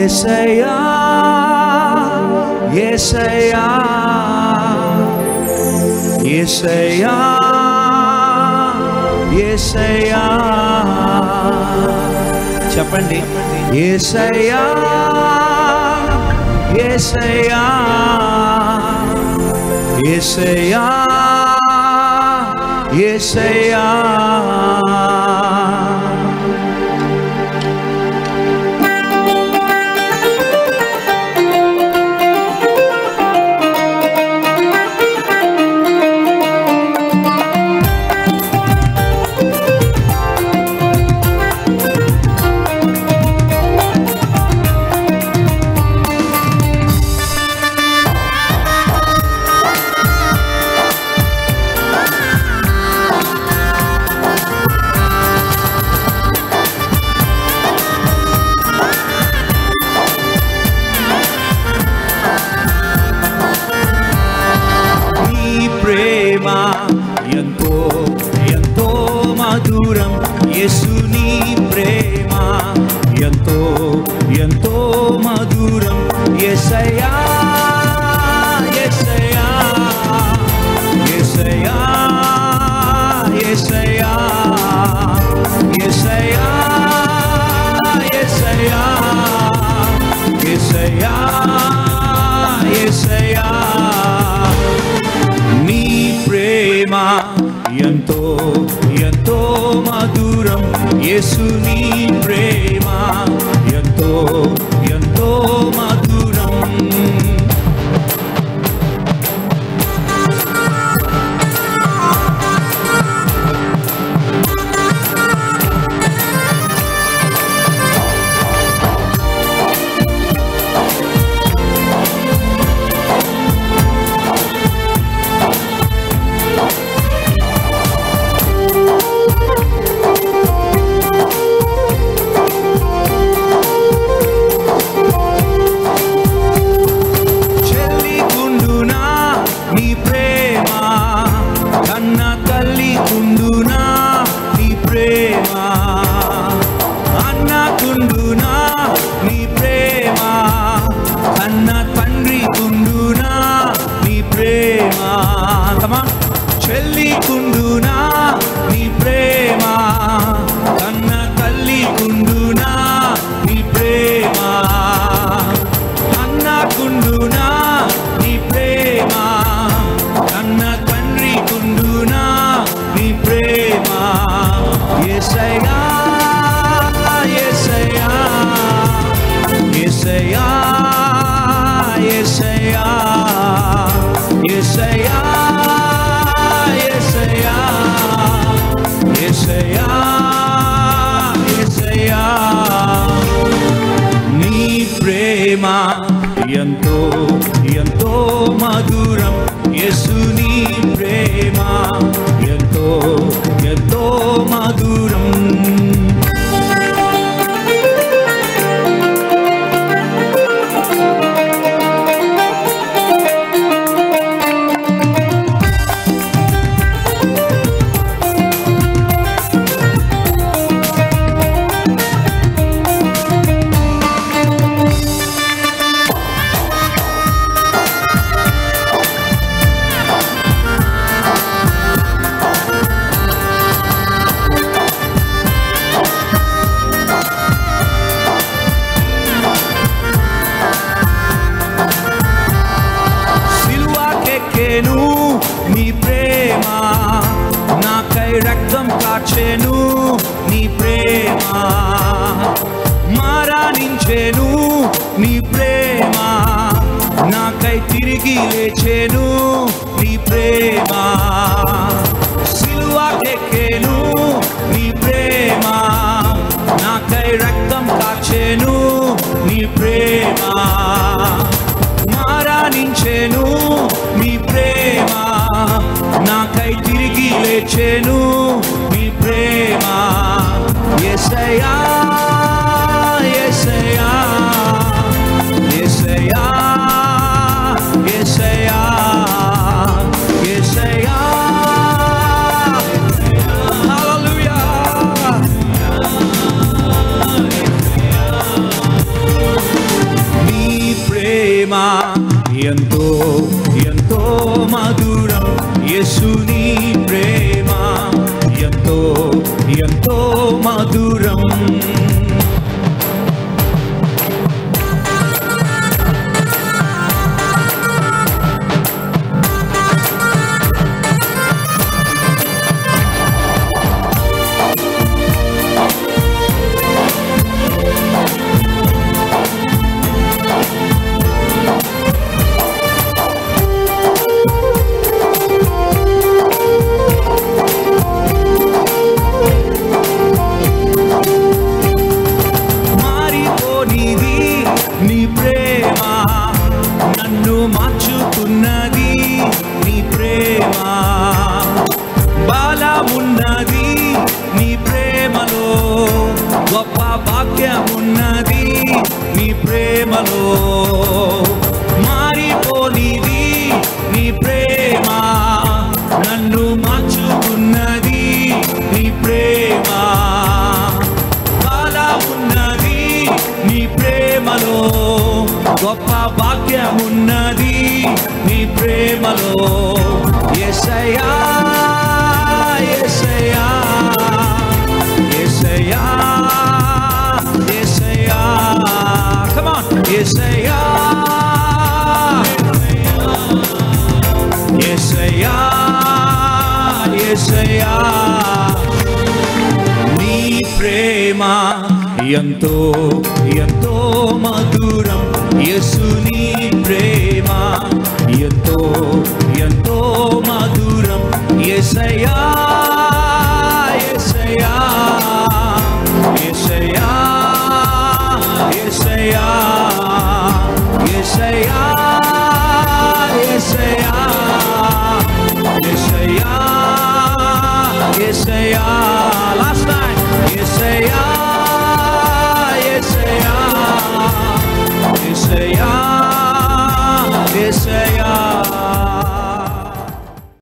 ఏసయ్యా ఏసయ్యా ఏసయ్యా ఏసయ్యా చెప్పండి ఏసయ్యా ఏసయ్యా ఏసయ్యా ఏసయ్యా నీ ప్రేమ ఎంతో ఎంతో మధురం యేసు నీ ప్రేమ ఎంతో ఎంతో మధురం యేసయ్యా యేసయ్యా యేసయ్యా యేసయ్యా యేసయ్యా యేసయ్యా యేసయ్యా యేసయ్యా నీ ప్రేమ ఎంతో ఎంతో మధురం యేసు నీ ప్రేమ ఎంతో ఎంతో మధురం చెల్లి కుండునా నీ ప్రేమ కన్న తల్లి కుండునా నీ ప్రేమ అన్న కుండునా నీ ప్రేమ కన్న తండ్రి కుండునా నీ ప్రేమ కమా చెల్లి కుండునా నీ ప్రేమ కన్న తల్లి కుండునా నీ ప్రేమ అన్న కుండునా నీ ప్రేమ అన్న తండ్రి కుండునా నీ ప్రేమ ఏసయ్యా ఏసయ్యా ఏసయ్యా ఏసయ్యా ఏసయ్యా ఏసయ్యా ఏసయ్యా ఏసయ్యా నీ ప్రేమ ఎంతో ఎంతో మధురం యేసు నీ ప్రేమ ఎంతో ఎంతో మధురం సిలువకెక్కెను నీ ప్రేమ నాకై రక్తం కాచెను నీ ప్రేమ మారాణించెను నీ ప్రేమ నాకై తిరిగి లేచెను నీ ప్రేమ సిలువకెక్కెను నీ ప్రేమ నాకై రక్తం కాచెను నీ ప్రేమ మారాణించెను నీ ప్రేమ నాకై తిరిగి లేచెను నీ ప్రేమ ఎసయా ఎసయా ఎసయా ఎసయా ఎసయా Hallelujah. యేసుని ప్రేమ ఎంతో ఎంతో మధురం మారిపోనిది నీ ప్రేమ నన్ను మార్చుకున్నది నీ ప్రేమ బలమున్నది నీ ప్రేమలో గొప్ప భాగ్యమున్నది నీ ప్రేమలో మారిపోనిది నీ ప్రేమ నన్ను మార్చుకున్నది నీ ప్రేమ బాలా ఉన్నది నీ ప్రేమలో గొప్ప భాగ్యమున్నది నీ ప్రేమలో ఎసయా ఎసయా ఎసయా ఎసయా కమాన్ ఎసయా ఎసయా ఎసయా నీ ప్రేమ ఎంతో ఎంతో మధురం యేసుని ప్రేమ ఎంతో ఎంతో మధురం యేసయ్యా యేసయ్యా యేసయ్యా యేసయ్యా యేసయ్యా యేసయ్యా యేసయ్యా యేసయ్యా లాస్ట్